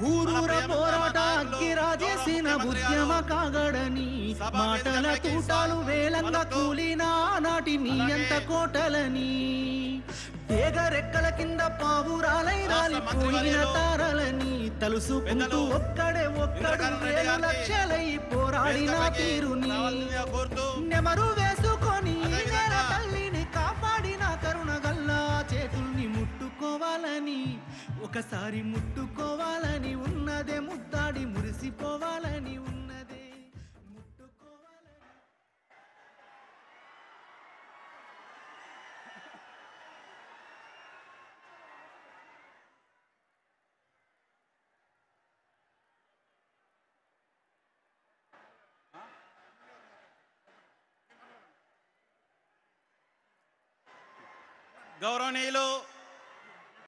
ఊరూర పోరాట అగ్గిరాజేసిన ఉద్యమ కాగడని మాటల తూటాలు వేలంగా కూలిన నాటి నీ అంత కోటలని రెక్కల కింద పావురాలై రాలిపోయిన తారలని తలుసుకుంటూ ఒక్కడే ఒక్కడు వేలు లక్షలై పోరాడిన తీరుని కోరుతూ నెమరు వేసుకొని నేల తల్లిని కాపాడిన కరుణ గల్లా చేతుల్ని ముట్టుకోవాలని ఒకసారి ముట్టుకోవాలని ఉన్నదే ముద్దాడి మురిసిపోవాలని ఉన్నదే ముట్టుకోవాలని గౌరవనీయులు